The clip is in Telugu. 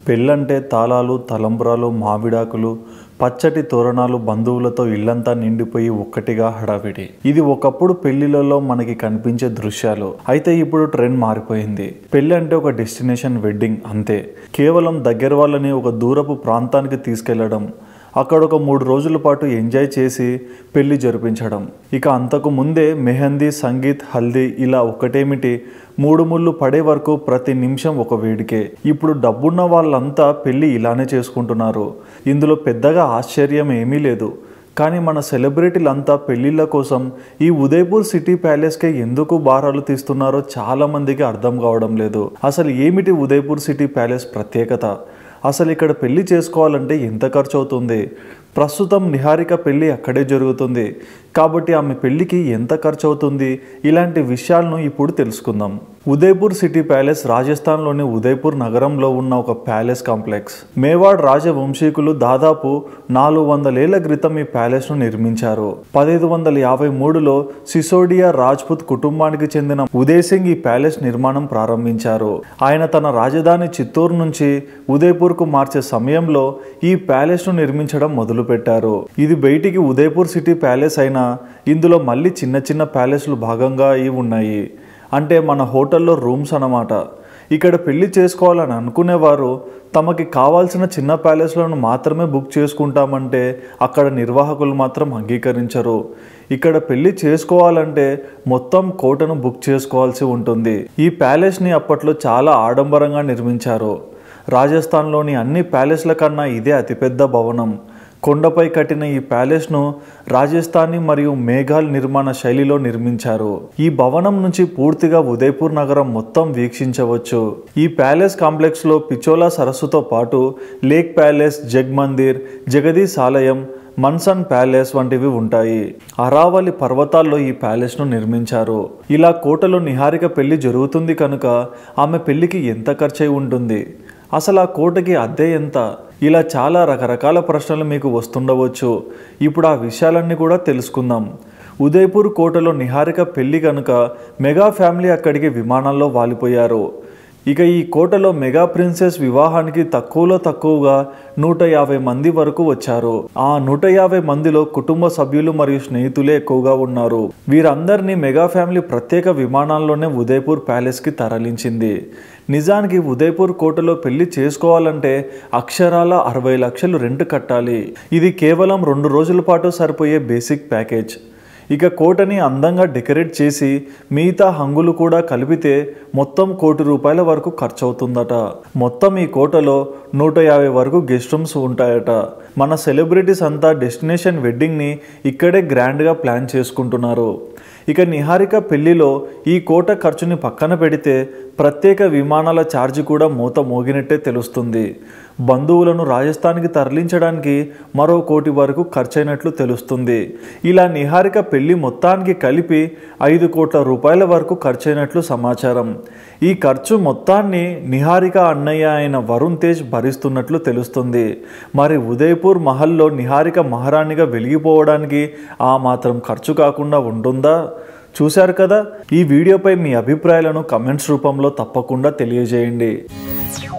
పెళ్ళంటే తాళాలు తలంబ్రాలు మామిడాకులు పచ్చటి తోరణాలు బంధువులతో ఇల్లంతా నిండిపోయి ఒక్కటిగా హడావిడి ఇది ఒకప్పుడు పెళ్లిలలో మనకి కనిపించే దృశ్యాలు అయితే ఇప్పుడు ట్రెండ్ మారిపోయింది పెళ్లి అంటే ఒక డెస్టినేషన్ వెడ్డింగ్ అంతే కేవలం దగ్గర వాళ్ళని ఒక దూరపు ప్రాంతానికి తీసుకెళ్లడం అక్కడ ఒక మూడు రోజుల పాటు ఎంజాయ్ చేసి పెళ్లి జరిపించడం ఇక అంతకు ముందే మెహందీ సంగీత్ హల్దీ ఇలా ఒకటేమిటి మూడు ముళ్ళు పడే వరకు ప్రతి నిమిషం ఒక వేడికే ఇప్పుడు డబ్బున్న వాళ్ళంతా పెళ్లి ఇలానే చేసుకుంటున్నారు ఇందులో పెద్దగా ఆశ్చర్యం ఏమీ లేదు కానీ మన సెలబ్రిటీలంతా పెళ్లిళ్ళ కోసం ఈ ఉదయపూర్ సిటీ ప్యాలెస్కే ఎందుకు భారాలు తీస్తున్నారో చాలా మందికి అర్థం కావడం లేదు అసలు ఏమిటి ఉదయపూర్ సిటీ ప్యాలెస్ ప్రత్యేకత అసలు ఇక్కడ పెళ్లి చేసుకోవాలంటే ఎంత ఖర్చు అవుతుంది ప్రస్తుతం నిహారిక పెళ్లి అక్కడే జరుగుతుంది కాబట్టి ఆమె పెళ్లికి ఎంత ఖర్చు అవుతుంది ఇలాంటి విషయాలను ఇప్పుడు తెలుసుకుందాం ఉదయపూర్ సిటీ ప్యాలెస్ రాజస్థాన్లోని ఉదయపూర్ నగరంలో ఉన్న ఒక ప్యాలెస్ కాంప్లెక్స్ మేవాడ్ రాజవంశీకులు దాదాపు నాలుగు వందలేళ్ల క్రితం ఈ ప్యాలెస్ను నిర్మించారు పదిహేదు వందల యాభై మూడులో సిసోడియా రాజ్పుత్ కుటుంబానికి చెందిన ఉదయ్ సింగ్ ఈ ప్యాలెస్ నిర్మాణం ప్రారంభించారు ఆయన తన రాజధాని చిత్తూరు నుంచి ఉదయపూర్కు మార్చే సమయంలో ఈ ప్యాలెస్ను నిర్మించడం మొదలుపెట్టారు ఇది బయటికి ఉదయపూర్ సిటీ ప్యాలెస్ అయినా ఇందులో మళ్ళీ చిన్న చిన్న ప్యాలెస్లు భాగంగా అయి ఉన్నాయి అంటే మన హోటల్లో రూమ్స్ అన్నమాట ఇక్కడ పెళ్లి చేసుకోవాలని అనుకునేవారు తమకి కావాల్సిన చిన్న ప్యాలెస్లను మాత్రమే బుక్ చేసుకుంటామంటే అక్కడ నిర్వాహకులు మాత్రం అంగీకరించరు ఇక్కడ పెళ్లి చేసుకోవాలంటే మొత్తం కోటను బుక్ చేసుకోవాల్సి ఉంటుంది ఈ ప్యాలెస్ని అప్పట్లో చాలా ఆడంబరంగా నిర్మించారు రాజస్థాన్లోని అన్ని ప్యాలెస్ల కన్నా ఇదే అతిపెద్ద భవనం కొండపై కట్టిన ఈ ప్యాలెస్ను రాజస్థానీ మరియు మేఘాల్ నిర్మాణ శైలిలో నిర్మించారు ఈ భవనం నుంచి పూర్తిగా ఉదయపూర్ నగరం మొత్తం వీక్షించవచ్చు ఈ ప్యాలెస్ కాంప్లెక్స్లో పిచోలా సరస్సుతో పాటు లేక్ ప్యాలెస్ జగ్ మందిర్ జగదీశ్ ఆలయం మన్సన్ ప్యాలెస్ వంటివి ఉంటాయి అరావలి పర్వతాల్లో ఈ ప్యాలెస్ను నిర్మించారు ఇలా కోటలో నిహారిక పెళ్లి జరుగుతుంది కనుక ఆమె పెళ్లికి ఎంత ఖర్చయి ఉంటుంది అసలు ఆ కోటకి అద్దె ఎంత ఇలా చాలా రకరకాల ప్రశ్నలు మీకు వస్తుండవచ్చు ఇప్పుడు ఆ విషయాలన్నీ కూడా తెలుసుకుందాం ఉదయపూర్ కోటలో నిహారిక పెళ్లి కనుక మెగా ఫ్యామిలీ అక్కడికి విమానాల్లో వాలిపోయారు ఇక ఈ కోటలో మెగా ప్రిన్సెస్ వివాహానికి తక్కువలో తక్కువగా నూట యాభై మంది వరకు వచ్చారు ఆ నూట యాభై మందిలో కుటుంబ సభ్యులు మరియు స్నేహితులే ఎక్కువగా ఉన్నారు వీరందరినీ మెగా ఫ్యామిలీ ప్రత్యేక విమానాల్లోనే ఉదయపూర్ ప్యాలెస్కి తరలించింది నిజానికి ఉదయపూర్ కోటలో పెళ్లి చేసుకోవాలంటే అక్షరాల అరవై లక్షలు రెంట్ కట్టాలి ఇది కేవలం రెండు రోజుల పాటు సరిపోయే బేసిక్ ప్యాకేజ్ ఇక కోటని అందంగా డెకరేట్ చేసి మిగతా హంగులు కూడా కలిపితే మొత్తం కోటి రూపాయల వరకు ఖర్చు అవుతుందట మొత్తం ఈ కోటలో నూట యాభై వరకు గెస్ట్ రూమ్స్ ఉంటాయట మన సెలబ్రిటీస్ అంతా డెస్టినేషన్ వెడ్డింగ్ని ఇక్కడే గ్రాండ్గా ప్లాన్ చేసుకుంటున్నారు ఇక నిహారిక పెళ్లిలో ఈ కోట ఖర్చుని పక్కన పెడితే ప్రత్యేక విమానాల ఛార్జీ కూడా మూత మోగినట్టే తెలుస్తుంది బంధువులను రాజస్థాన్కి తరలించడానికి మరో కోటి వరకు ఖర్చయినట్లు తెలుస్తుంది ఇలా నిహారిక పెళ్లి మొత్తానికి కలిపి ఐదు కోట్ల రూపాయల వరకు ఖర్చయినట్లు సమాచారం ఈ ఖర్చు మొత్తాన్ని నిహారిక అన్నయ్య అయిన వరుణ్ తేజ్ భరిస్తున్నట్లు తెలుస్తుంది మరి ఉదయపూర్ మహల్లో నిహారిక మహారాణిగా వెలిగిపోవడానికి ఆ మాత్రం ఖర్చు కాకుండా ఉంటుందా చూశారు కదా ఈ వీడియోపై మీ అభిప్రాయాలను కమెంట్స్ రూపంలో తప్పకుండా తెలియజేయండి